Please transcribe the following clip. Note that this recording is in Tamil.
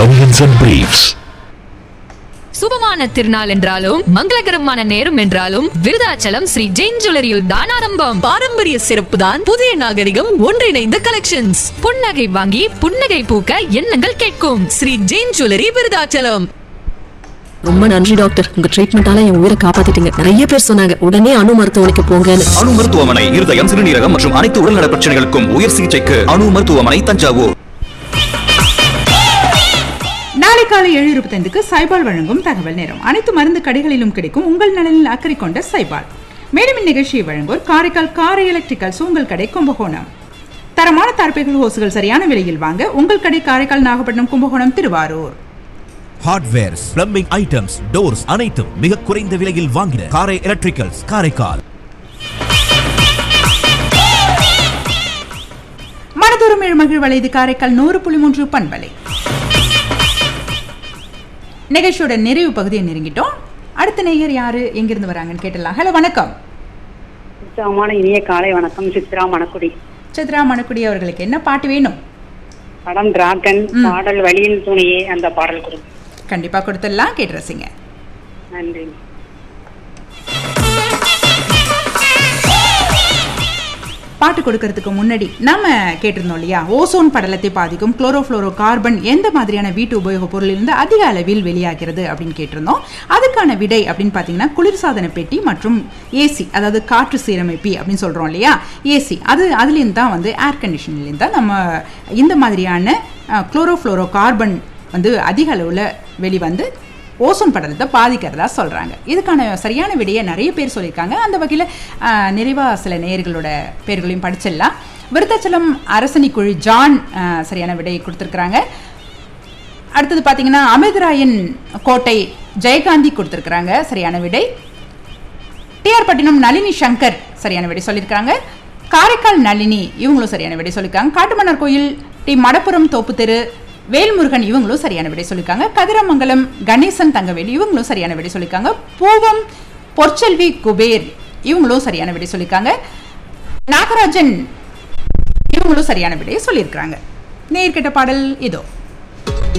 Bunions and Briefs. சுபமான திருநாள் என்றாலும் மங்களகரமான நேரம் என்றாலும் விருதாச்சலம் ஸ்ரீ ஜெயின் ஜுவல்லரியில் தான் ஆரம்பம் பாரம்பரிய சிறப்பு தான் புதிய நாகரிகம் ஒன்றிணைந்த கலெக்ஷன்ஸ் புன்னகை வாங்கி புன்னகை பூக்க எண்ணங்கள் கேட்கும் ஸ்ரீ ஜெயின் ஜுவல்லரி விருதாச்சலம் ரொம்ப நன்றி டாக்டர் உங்க ட்ரீட்மெண்டால என் உயிரை காப்பாத்திட்டீங்க நிறைய பேர் சொன்னாங்க உடனே அணு மருத்துவமனைக்கு போங்கன்னு அணு மருத்துவமனை இருதயம் சிறுநீரகம் மற்றும் அனைத்து உடல்நல பிரச்சனைகளுக்கும் உயர் சிகிச்சைக்கு அணு மருத்துவமனை தஞ்சாவூர் நாளை காலை ஏழு இருபத்தைந்துக்கு சைபால் வழங்கும் தகவல் நேரம் அனைத்து மருந்து கடைகளிலும் கிடைக்கும் உங்கள் நலனில் அக்கறை கொண்ட சைபால் மேலும் இந்நிகழ்ச்சியை வழங்குவோர் காரைக்கால் காரை எலக்ட்ரிக்கல்ஸ் உங்கள் கடை கும்பகோணம் தரமான தார்பைகள் ஹோசுகள் சரியான விலையில் வாங்க உங்கள் கடை Karaikal Nagapattinam Kumbakonam Thiruvarur hardwares plumbing items doors அனைத்தும் மிக குறைந்த விலையில் வாங்கின காரை எலக்ட்ரிக்கல்ஸ் காரைக்கால் மனதோறும் எழுமகிழ் வளைது காரைக்கால் நூறு புள்ளி மூன்று பண்பலை நிகழ்ச்சியோட நிறைவு பகுதியை நெருங்கிட்டோம் அடுத்த நேயர் யாரு எங்கிருந்து வராங்கன்னு கேட்டலாம் ஹலோ வணக்கம் உற்சாகமான இனிய காலை வணக்கம் சித்ரா மணக்குடி சித்ரா மணக்குடி அவர்களுக்கு என்ன பாட்டு வேணும் படம் டிராகன் பாடல் வழியில் துணியே அந்த பாடல் கொடுங்க கண்டிப்பா கொடுத்துடலாம் கேட்டு ரசிங்க நன்றி பாட்டு கொடுக்கறதுக்கு முன்னாடி நம்ம கேட்டிருந்தோம் இல்லையா ஓசோன் படலத்தை பாதிக்கும் குளோரோஃப்ளோரோ கார்பன் எந்த மாதிரியான வீட்டு உபயோகப் பொருளிலிருந்து அதிக அளவில் வெளியாகிறது அப்படின்னு கேட்டிருந்தோம் அதுக்கான விடை அப்படின்னு பார்த்தீங்கன்னா குளிர்சாதன பெட்டி மற்றும் ஏசி அதாவது காற்று சீரமைப்பி அப்படின்னு சொல்கிறோம் இல்லையா ஏசி அது அதுலேருந்து தான் வந்து ஏர் கண்டிஷன்லேருந்து தான் நம்ம இந்த மாதிரியான குளோரோஃப்ளோரோ கார்பன் வந்து அதிக அளவில் வெளிவந்து ஓசோன் படலத்தை பாதிக்கிறதா சொல்கிறாங்க இதுக்கான சரியான விடையை நிறைய பேர் சொல்லியிருக்காங்க அந்த வகையில் நிறைவாக சில நேயர்களோட பேர்களையும் படிச்சிடலாம் விருத்தாச்சலம் அரசனிக்குழி ஜான் ஆஹ், சரியான விடையை கொடுத்துருக்குறாங்க அடுத்தது பார்த்தீங்கன்னா அமிர்தராயன் கோட்டை ஜெயகாந்தி கொடுத்துருக்குறாங்க சரியான விடை டிஆர் பட்டினம் நளினி சங்கர் சரியான விடை சொல்லியிருக்காங்க காரைக்கால் நளினி இவங்களும் சரியான விடை சொல்லியிருக்காங்க காட்டுமன்னார் கோயில் டி மடப்புரம் தோப்பு தெரு வேல்முருகன் இவங்களும் சரியான விடை சொல்லியிருக்காங்க கதிரமங்கலம் கணேசன் தங்கவேலு இவங்களும் சரியான விடை சொல்லியிருக்காங்க பூவம் பொற்செல்வி குபேர் இவங்களும் சரியான விடை சொல்லியிருக்காங்க நாகராஜன் இவங்களும் சரியான விடையை சொல்லியிருக்காங்க நேர்கிட்ட பாடல் இதோ